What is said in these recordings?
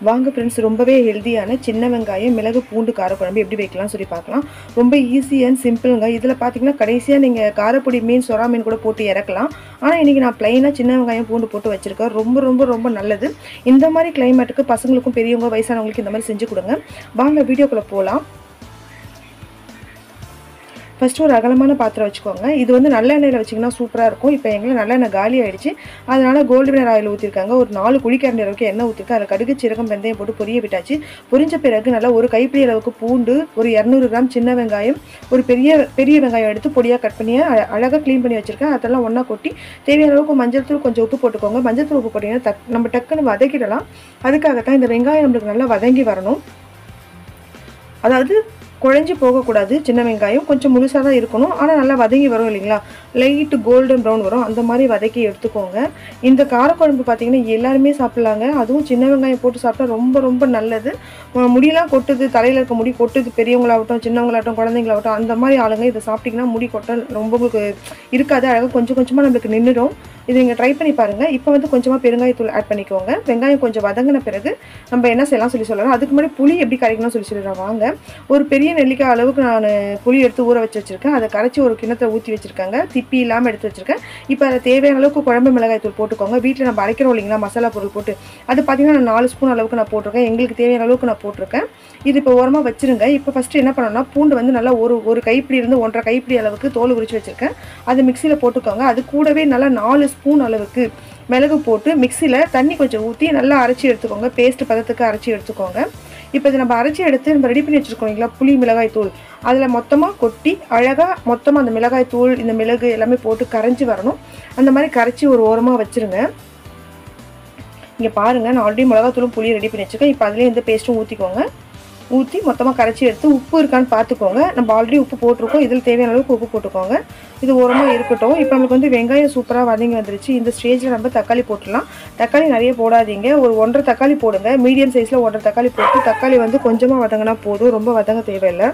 வாங்க ஃப்ரெண்ட்ஸ் ரொம்பவே ஹெல்த்தியான சின்ன வெங்காயம் மிளகு பூண்டு காரக்குழம்பு எப்படி வைக்கலாம்னு சொல்லி பார்க்கலாம் ரொம்ப ஈஸி அண்ட் சிம்பிளுங்க இதில் பார்த்தீங்கன்னா கடைசியாக நீங்கள் காரப்பொடி மீன் சொரா மீன் கூட போட்டு இறக்கலாம் ஆனால் இன்றைக்கி நான் ப்ளைனாக சின்ன வெங்காயம் பூண்டு போட்டு வச்சுருக்கேன் ரொம்ப ரொம்ப ரொம்ப நல்லது இந்த மாதிரி கிளைமேட்டுக்கு பசங்களுக்கும் பெரியவங்க வயசானவங்களுக்கு இந்த மாதிரி செஞ்சு கொடுங்க வாங்க வீடியோக்குள்ளே போகலாம் ஃபஸ்ட்டு ஒரு அகலமான பாத்திரம் வச்சுக்கோங்க இது வந்து நல்லெண்ணெயில் வச்சிங்கன்னா சூப்பராக இருக்கும் இப்போ எங்களை நல்லெண்ணெய் காலி ஆயிடுச்சு அதனால் கோல்டு வினர் ஆயில் ஊற்றிருக்காங்க ஒரு நாலு குழிக்கரண்டி அளவுக்கு எண்ணெய் ஊற்றிருக்கேன் அதில் கடுகு சீரகம் வெந்தயம் போட்டு பொரிய விட்டாச்சு பொரிஞ்ச பிறகு நல்லா ஒரு கைப்பிடி அளவுக்கு பூண்டு ஒரு இரநூறு கிராம் சின்ன வெங்காயம் ஒரு பெரிய பெரிய வெங்காயம் எடுத்து பொடியாக கட் பண்ணி அ- அழகாக க்ளீன் பண்ணி வச்சுருக்கேன் அதெல்லாம் ஒன்றா கொட்டி தேவையான அளவுக்கு மஞ்சள் தூள் கொஞ்சம் உப்பு போட்டுக்கோங்க மஞ்சள் தூள் உப்பு போட்டிங்கன்னா டக் நம்ம டக்குன்னு வதக்கிடலாம் அதுக்காகத்தான் இந்த வெங்காயம் நம்மளுக்கு நல்லா வதங்கி வரணும் அதாவது குழஞ்சி போகக்கூடாது சின்ன வெங்காயம் கொஞ்சம் முழுசாக தான் இருக்கணும் ஆனால் நல்லா வதங்கி வரும் இல்லைங்களா லைட்டு கோல்டன் ப்ரௌன் வரும் அந்த மாதிரி வதக்கி எடுத்துக்கோங்க இந்த காரக்குழம்பு பார்த்தீங்கன்னா எல்லாருமே சாப்பிட்லாங்க அதுவும் சின்ன வெங்காயம் போட்டு சாப்பிட்டா ரொம்ப ரொம்ப நல்லது அஹ் முடியெல்லாம் கொட்டுது தலையில் இருக்க முடி கொட்டுது பெரியவங்களாகட்டும் சின்னவங்களாகட்டும் குழந்தைங்களாகட்டும் அந்த மாதிரி ஆளுங்க இதை சாப்பிட்டிங்கன்னா முடி கொட்ட ரொம்ப உங்களுக்கு இருக்காது அழகாக கொஞ்சம் கொஞ்சமாக நம்மளுக்கு நின்றுடும் இது நீங்கள் ட்ரை பண்ணி பாருங்கள் இப்போ வந்து கொஞ்சமாக பெருங்காயத்தூள் ஆட் பண்ணிக்கோங்க வெங்காயம் கொஞ்சம் வதங்கின பிறகு நம்ம என்ன செய்யலாம் சொல்லி சொல்லலாம் அதுக்கு முன்னாடி புளி எப்படி கரைக்கணும்னு சொல்லி சொல்லிடுறேன் வாங்க ஒரு பெரிய நெல்லிக்காய் அளவுக்கு நான் புளி எடுத்து ஊற வச்சு வச்சுருக்கேன் அதை கரைச்சி ஒரு கிணத்துல ஊற்றி வச்சுருக்காங்க திப்பி இல்லாமல் எடுத்து வச்சுருக்கேன் இப்போ அதில் தேவையான அளவுக்கு குழம்பு மிளகாய் தூள் போட்டுக்கோங்க வீட்டில் நம்ம அரைக்கிறோம் இல்லைங்களா மசாலா பொருள் போட்டு அது பார்த்தீங்கன்னா நான் நாலு ஸ்பூன் அளவுக்கு நான் போட்டிருக்கேன் எங்களுக்கு தேவையான அளவுக்கு நான் போட்டிருக்கேன் இது இப்போ ஓரமாக வச்சிருங்க இப்போ ஃபஸ்ட்டு என்ன பண்ணணும்னா பூண்டு வந்து நல்லா ஒரு ஒரு கைப்பிடி இருந்து ஒன்றரை கைப்பிடி அளவுக்கு தோல் உரிச்சு வச்சுருக்கேன் அது மிக்சியில் போட்டுக்கோங்க அது கூடவே நல்லா நாலு ஸ்பூன் அளவுக்கு மிளகு போட்டு மிக்சியில் தண்ணி கொஞ்சம் ஊற்றி நல்லா அரைச்சி எடுத்துக்கோங்க பேஸ்ட் பதத்துக்கு அரைச்சி எடுத்துக்கோங்க இப்போ இதை நம்ம அரைச்சி எடுத்து நம்ம ரெடி பண்ணி வச்சுருக்கோம் இல்லைங்களா புளி மிளகாய் தூள் அதில் மொத்தமாக கொட்டி அழகாக மொத்தமாக அந்த மிளகாய் தூள் இந்த மிளகு எல்லாமே போட்டு கரைஞ்சி வரணும் அந்த மாதிரி கரைச்சி ஒரு ஓரமாக வச்சுருங்க இங்கே பாருங்கள் நான் ஆல்ரெடி மிளகாத்தூளும் புளி ரெடி பண்ணி வச்சுருக்கேன் இப்போ அதுலேயே இந்த பேஸ்ட்டும் ஊற்றிக்கோங்க ஊற்றி மொத்தமாக கரைச்சி எடுத்து உப்பு இருக்கான்னு பார்த்துக்கோங்க நம்ம ஆல்ரெடி உப்பு போட்டிருக்கோம் இதில் தேவையான அளவுக்கு உப்பு போட்டுக்கோங்க இது ஓரமாக இருக்கட்டும் இப்போ நமக்கு வந்து வெங்காயம் சூப்பராக வதங்கி வந்துருச்சு இந்த ஸ்டேஜில் நம்ம தக்காளி போட்டுடலாம் தக்காளி நிறைய போடாதீங்க ஒரு ஒன்றரை தக்காளி போடுங்க மீடியம் சைஸில் ஒன்றரை தக்காளி போட்டு தக்காளி வந்து கொஞ்சமாக வதங்கினா போதும் ரொம்ப வதங்க தேவையில்லை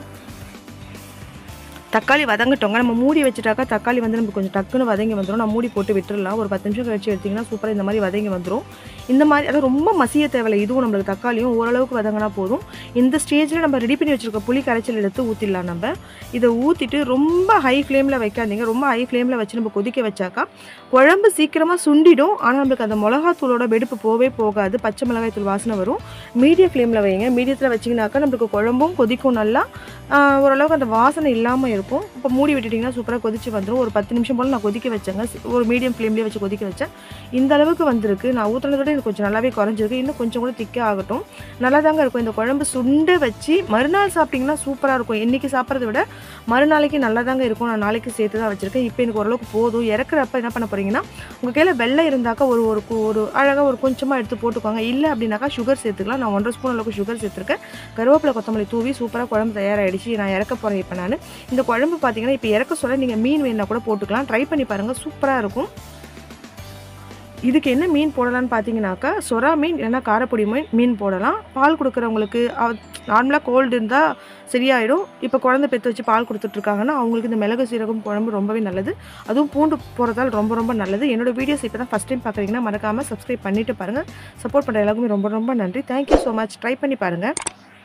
தக்காளி வதங்கட்டோங்க நம்ம மூடி வச்சுட்டாக்கா தக்காளி வந்து நமக்கு கொஞ்சம் டக்குன்னு வதங்கி வந்துடும் நான் மூடி போட்டு விட்டுறலாம் ஒரு பத்து நிமிஷம் கழிச்சு எடுத்திங்கன்னா சூப்பராக இந்த மாதிரி வதங்கி வந்துடும் இந்த மாதிரி அதாவது ரொம்ப மசிய தேவையில்லை இதுவும் நம்மளுக்கு தக்காளியும் ஓரளவுக்கு வதங்கினா போதும் இந்த ஸ்டேஜில் நம்ம ரெடி பண்ணி வச்சுருக்க புளி கரைச்சல் எடுத்து ஊற்றிடலாம் நம்ம இதை ஊற்றிட்டு ரொம்ப ஹை ஃப்ளேமில் வைக்காதீங்க ரொம்ப ஹை ஃப்ளேமில் வச்சு நம்ம கொதிக்க வச்சாக்கா குழம்பு சீக்கிரமாக சுண்டிடும் ஆனால் நம்மளுக்கு அந்த மிளகாத்தூளோட வெடுப்பு போகவே போகாது பச்சை மிளகாய் தூள் வாசனை வரும் மீடியம் ஃப்ளேமில் வைங்க மீடியத்தில் வச்சிங்கனாக்கா நம்மளுக்கு குழம்பும் கொதிக்கும் நல்லா ஆஹ் ஓரளவுக்கு அந்த வாசனை இல்லாமல் இருக்கும் இப்போ மூடி விட்டுட்டிங்கன்னா சூப்பராக கொதிச்சு வந்துடும் ஒரு பத்து நிமிஷம் போல் நான் கொதிக்க வச்சேங்க சி- ஒரு மீடியம் ஃப்ளேம்லேயே வச்சு கொதிக்க வச்சேன் இந்த அளவுக்கு வந்திருக்கு நான் ஊற்றுனதை விட இது கொஞ்சம் நல்லாவே குறைஞ்சிருக்கு இன்னும் கொஞ்சம் கூட திக்காக ஆகட்டும் நல்லா தாங்க இருக்கும் இந்த குழம்பு சுண்ட வச்சு மறுநாள் சாப்பிட்டிங்கன்னா சூப்பராக இருக்கும் இன்றைக்கி சாப்பிட்றத விட மறுநாளைக்கு நல்லா தாங்க இருக்கும் நான் நாளைக்கு சேர்த்து தான் வச்சுருக்கேன் இப்போ எனக்கு ஓரளவுக்கு போதும் இறக்குறப்ப என்ன பண்ண போகிறீங்கன்னா உங்கள் கையில் வெள்ளம் இருந்தாக்கா ஒரு ஒரு கு- ஒரு அழகாக ஒரு கொஞ்சமாக எடுத்து போட்டுக்கோங்க இல்லை அப்படின்னாக்கா சுகர் சேர்த்துக்கலாம் நான் ஒன்றரை ஸ்பூன் அளவுக்கு சுகர் சேர்த்துருக்கேன் கருவேப்பிலை கொத்தமல்லி தூவி சூப்பராக குழம்பு தயாராகிடுச்சு நான் இறக்க போகிறேன் இப்போ நான் இந்த குழம்பு பார்த்தீங்கன்னா இப்போ இறக்க சொல்ல நீங்கள் மீன் வேணா கூட போட்டுக்கலாம் ட்ரை பண்ணி பாருங்கள் சூப்பராக இருக்கும் இதுக்கு என்ன மீன் போடலாம்னு பார்த்தீங்கன்னாக்கா சொரா மீன் இல்லைன்னா காரப்பொடி மீன் மீன் போடலாம் பால் கொடுக்குறவங்களுக்கு நார்மலாக கோல்டு இருந்தால் சரியாயிடும் இப்போ குழந்தை பெற்று வச்சு பால் கொடுத்துட்ருக்காங்கன்னா அவங்களுக்கு இந்த மிளகு சீரகம் குழம்பு ரொம்பவே நல்லது அதுவும் பூண்டு போகிறதால ரொம்ப ரொம்ப நல்லது என்னோட வீடியோஸ் இப்போ தான் ஃபஸ்ட் டைம் பார்க்குறீங்கன்னா மறக்காமல் சப்ஸ்கிரைப் பண்ணிட்டு பாருங்கள் சப்போர்ட் பண்ணுற எல்லாருக்குமே ரொம்ப ரொம்ப நன்றி தேங்க்யூ ஸோ மச் ட்ரை பண்ணி பாருங்கள்